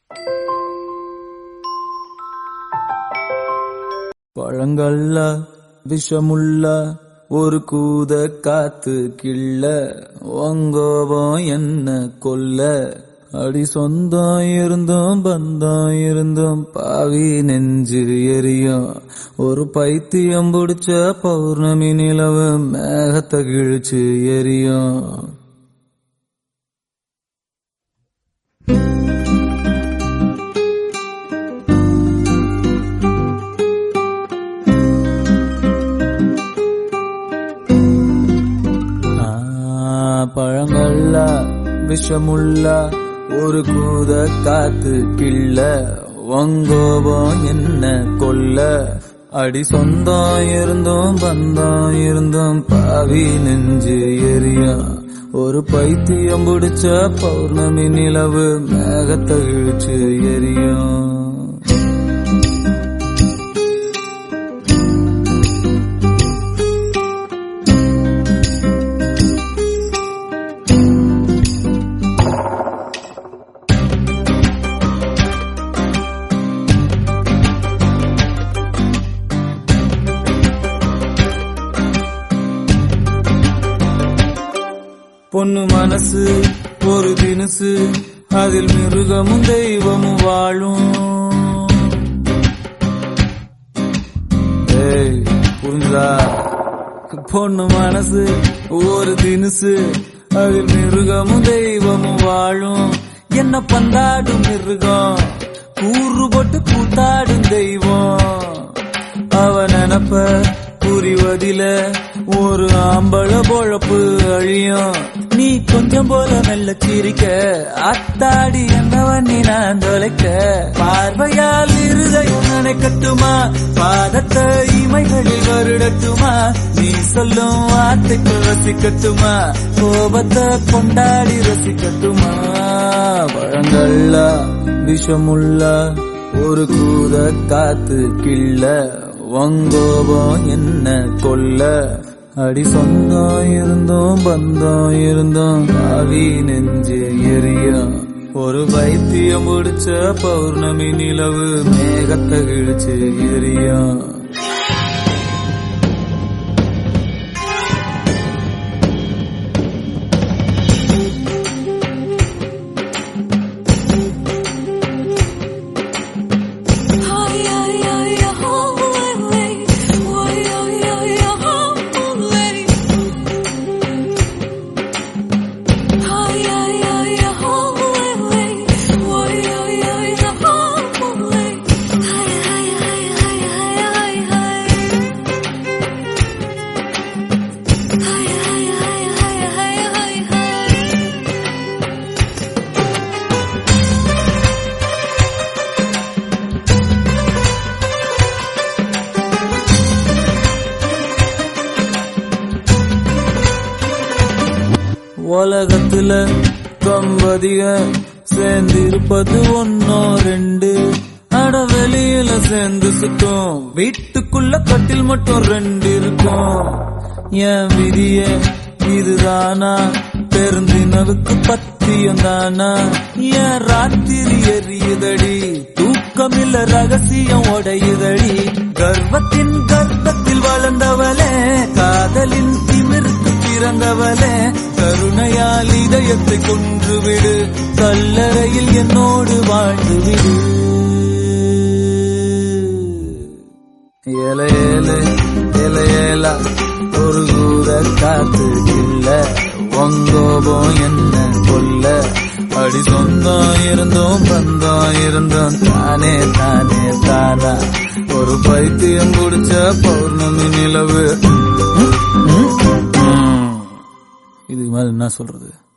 பழங்கள்ல விஷமுள்ள ஒரு கூத காத்து கிள்ள ஒங்கோபம் என்ன கொல்ல அடி சொந்தம் இருந்தும் பந்தம் இருந்தும் பாவி நெஞ்சு எரியும் ஒரு பைத்தியம் பிடிச்ச பௌர்ணமி நிலவு மேகத்தை கிழிச்சு எரியும் ஆ, பழங்கள்ல விஷமுள்ள ஒரு கூத காத்து கிள்ள வங்கோபம் என்ன கொல்ல அடி சொந்தம் இருந்தும் பந்தம் இருந்தும் பாவி நெஞ்சு எரியும் ஒரு பைத்தியம் பிடிச்ச பௌர்ணமி நிலவு மேகத்தை இழுச்சு எரியும் பொண்ணு மனசு ஒரு தினுசு அதில் மிருகமும் தெய்வமும் வாழும் ஏய் புரிஞ்சா பொண்ணு மனசு ஒரு தினுசு அதில் மிருகமும் தெய்வமும் வாழும் என்ன பந்தாடும் மிருகம் கூறு போட்டு கூத்தாடும் தெய்வம் அவ நினப்ப புரிவதில ஒரு ஆம்பள பொழப்பு அழியும் நீ கொஞ்சம் போல மெல்ல சிரிக்க அத்தாடி என்னவன் நீ நான் தொலைக்க பார்வையால் இருதயம் நினைக்கட்டுமா பாதத்தை இமைகளில் வருடட்டுமா நீ சொல்லும் வார்த்தைக்கு ரசிக்கட்டுமா கோபத்தை கொண்டாடி ரசிக்கட்டுமா பழங்கள்ல விஷமுள்ள ஒரு கூத காத்து கிள்ள வங்கோபம் என்ன கொல்ல அடி சொந்தம் இருந்தோம் பந்தம் இருந்தோம் ஆவி நெஞ்சு எரியும் ஒரு வைத்தியம் முடிச்ச பௌர்ணமி நிலவு மேகத்தை கிழிச்சு எரியும் உலகத்துல தம்பதிக சேர்ந்திருப்பது ஒன்னோ ரெண்டு அட வெளியில சேர்ந்து சுத்தம் வீட்டுக்குள்ள கட்டில் மட்டும் ரெண்டு இருக்கும் என் விதிய இதுதானா பெருந்தினவுக்கு பத்தியம் தானா என் ராத்திரி எரியுதடி தூக்கமில்ல ரகசியம் உடையுதடி கர்வத்தின் கர்ப்பத்தில் வளர்ந்தவளே காதலின் திமிருக்கு பிறந்தவளே கருணையால் இதயத்தை கொன்றுவிடு கல்லறையில் என்னோடு வாழ்ந்துவிடு ஏல ஏல ஏல ஏலா ஒரு கூற காத்து இல்ல வங்கோபம் என்ன கொல்ல அடி சொந்தம் இருந்தோம் பந்தம் இருந்தோம் தானே தானே தானா ஒரு பைத்தியம் குடிச்ச பௌர்ணமி நிலவு இதுக்கு மேல என்ன சொல்றது